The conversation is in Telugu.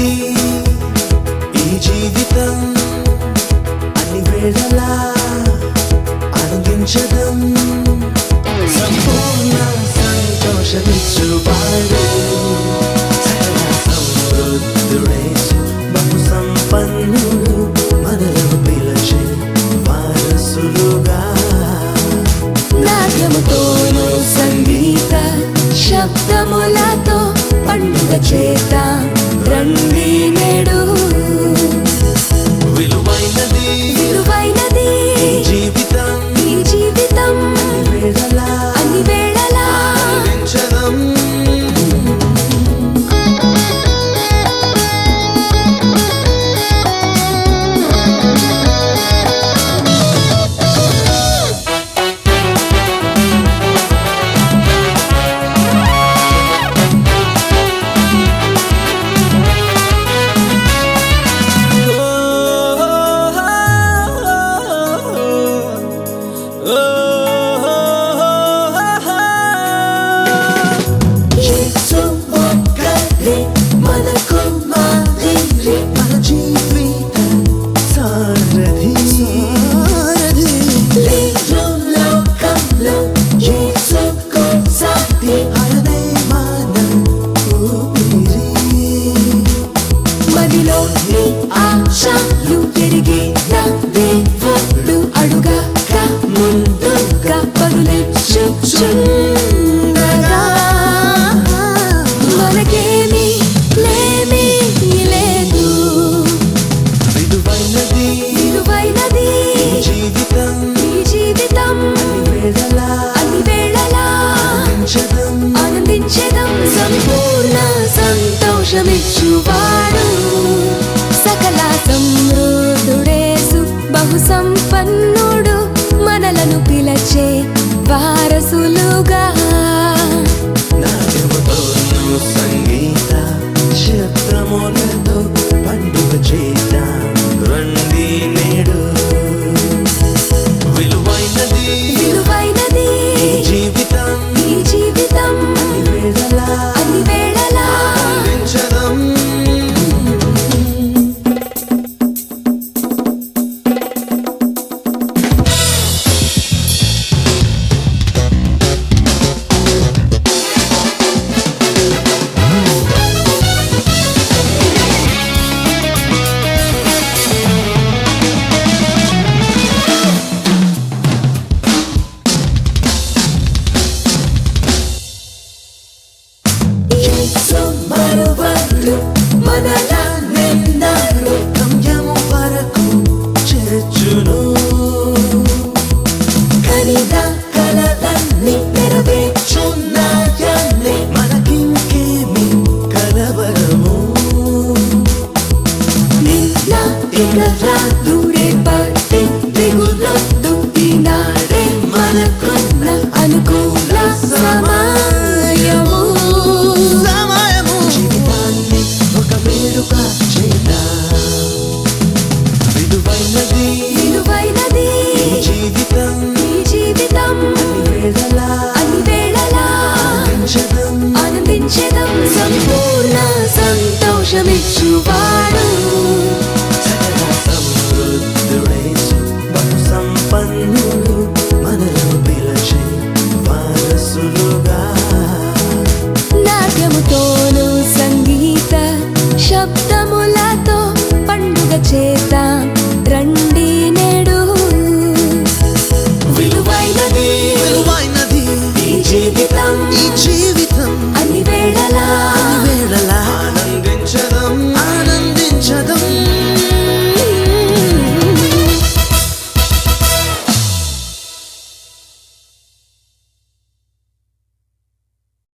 ఈ జీవితం అన్ని వేళలా ఆనందించడం సంపూర్ణ సంతోషమిచ్చువాడు సకల సమృద్ధుడేసు బహు సంపన్నుడు మనలను పిలచే వారసులుగా నాట్యముతోను సంగీత శబ్దములతో పండుగ చేత రండి నేడు విలువైనది విలువైనది ఈ జీవితం ఈ జీవితం వేళలా అన్ని వేళలా ఆనందించడం యేసు ఒక్కడే మనకు మాదిరి మన జీవిత సారథి లేరు లోకంలో యేసుకు సాటి ఆయనే మన ఊపిరి మదిలో నీ ఆశలు ఎరిగిన దేవుడు అడుగక ముందుగా పరులెచ్చుచుండగా మనకేమీ లేమీ లేదు విలువైనది విలువైనది ఈ జీవితం ఈ జీవితం వేళలా అన్ని వేళలా ఆనందించడం ఆనందించడం సంపూర్ణ సంతోషమిచ్చువాడు సకల సమృద్ధుడేసు బహు సంపన్నుడు మనలను పిలచే వారసులుగా నాట్యముతోను సంగీత శబ్దములతో పండుగ చేద్దాం రండి నేడు విలువైనది విలువైనది ఈ జీవితం ఈ జీవితం వేళలా అన్ని వేళలా ఆనందించడం యేసు మరువలు మనల నిందలు గమ్యము వరకు చేర్చును ఖరీద కలలన్నీ నెరవేర్చున్నాయని మనకింకేమి కలవరము నిన్న ఇక రాదు రేపటి దిగులొద్దు ఈనాడే మనకున్న అనుకూల సమయము సమయము జీవితాన్ని ఒక వేడుక చేద్దాం విలువైనది విలువైనది ఈ జీవితం ఈ జీవితం వేళలా అన్ని వేళలా ఆనందించడం ఆనందించడం సంపూర్ణ సంతోషమిచ్చువాడు